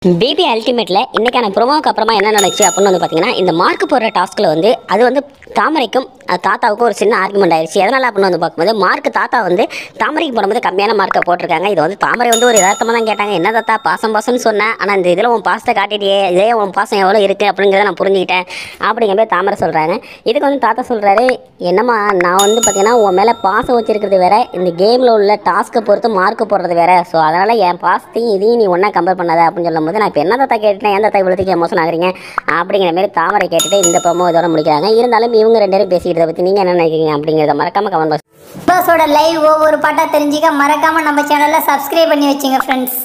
baby அல்டிமேட்டில் இன்றைக்கான ப்ரோமோக்கு அப்புறமா என்ன நடந்துச்சு அப்படின்னு வந்து பார்த்தீங்கன்னா இந்த மார்க் போடுற டாஸ்கில் வந்து அது வந்து தாமரைக்கும் அஹ், தாத்தாவுக்கும் ஒரு சின்ன ஆர்குமெண்ட் ஆயிடுச்சு எதனால் அப்படின்னு வந்து பார்க்கும்போது மார்க் தாத்தா வந்து தாமரைக்கு போடும்போது கம்மியான மார்க்கை போட்டிருக்காங்க இது வந்து தாமரை வந்து ஒரு யதார்த்தமாக தான் கேட்டாங்க என்ன தாத்தா பாசம் பாசம்னு சொன்னேன் ஆனால் இந்த இதில் உன் பாசத்தை காட்டிட்டியே இதே உன் பாசம் எவ்வளோ இருக்குது அப்படிங்கிறத நான் புரிஞ்சுக்கிட்டேன் அப்படிங்கிற மாதிரி தாமரை சொல்கிறாங்க இதுக்கு வந்து தாத்தா சொல்கிறாரு என்னம்மா நான் வந்து பார்த்தீங்கன்னா உன் மேலே பாசம் வச்சிருக்கிறது வேற இந்த கேமில் உள்ள டாஸ்க்கை பொறுத்து மார்க் போடுறது வேற ஸோ அதனால் என் பாசத்தையும் இதையும் நீ ஒன்றா கம்பேர் பண்ணாத அப்படின்னு சொல்லும்போது நான் இப்போ என்ன தாத்தா கேட்டேன் ஏன் தாத்தா இவ்வளோத்துக்கு எமோஷன் ஆகுறீங்க அப்படிங்கிற மாதிரி தாமரை கேட்டுட்டு இந்த ப்ரோமோ இதோட முடிக்கிறாங்க இருந்தாலும் இவங்க ரெண்டு பேரும் பேசிக்கிறத பற்றி நீங்கள் என்ன நினைக்கிறீங்க அப்படிங்கிறத மறக்காம கமெண்ட் பாக்ஸ் பாஸோட லைவ் ஒவ்வொரு பாட்டாக தெரிஞ்சுக்க மறக்காமல் நம்ம சேனலை சப்ஸ்கிரைப் பண்ணி வச்சுங்க ஃப்ரெண்ட்ஸ்